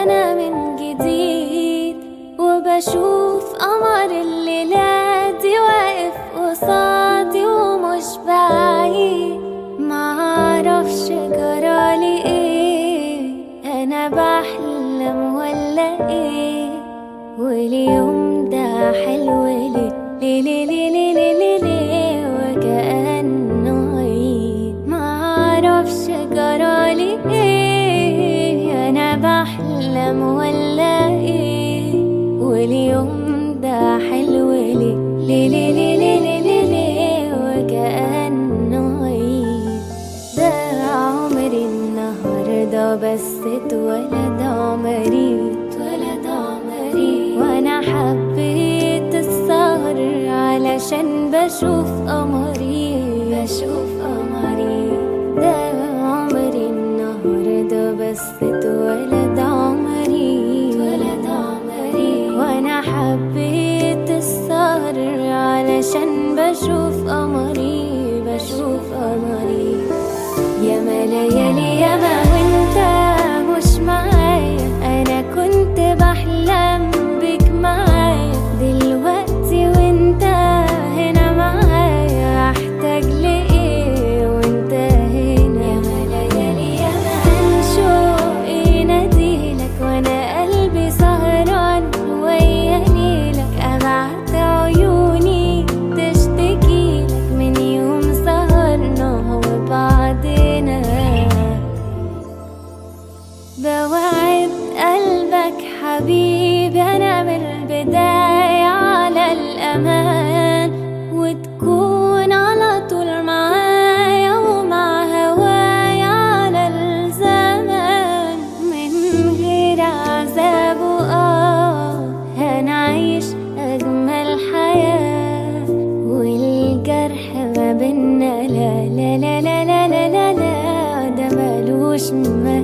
أنا من جديد وبشوف قمر الليلة دي واقف قصادي ومش بعيد معرفش جرالي ايه أنا بحلم ولا ايه واليوم ده حلو ليه ليه ليه ليه ليه ليه ليه ليه وكأنه عيد معرفش جرالي ايه أنا بحلم ولا ايه واليوم ده حلو ليه ليه ليه ليه ليه ليه ليه ليه وكأنه عيد ده عمري النهاردة بس اتولد عمري اتولد عمري وانا حبيت السهر علشان بشوف قمري بشوف قمري ده عمري النهاردة بس اتولد عمري اتولد عمري وانا حبيت السهر علشان بشوف قمري بشوف قمري ياما ليالي ياما وانت مش معايا انا كنت بحلم بيك معايا دلوقتي وانت هنا معايا احتاج لايه وانت هنا ياما ليالي ياما عن شوقي يناديلك وانا قلبي سهران ويا نيلك ابعت عيوني تشتكيلك من يوم سهرنا وبعدنا بوعد قلبك حبيبي انا من البداية على الامان وتكون على طول معايا ومع هوايا على الزمان من غير عذاب وآه هنعيش أجمل حياة والجرح ما بينا لا لا لا لا لا لا لا, لا ده ملوش مكان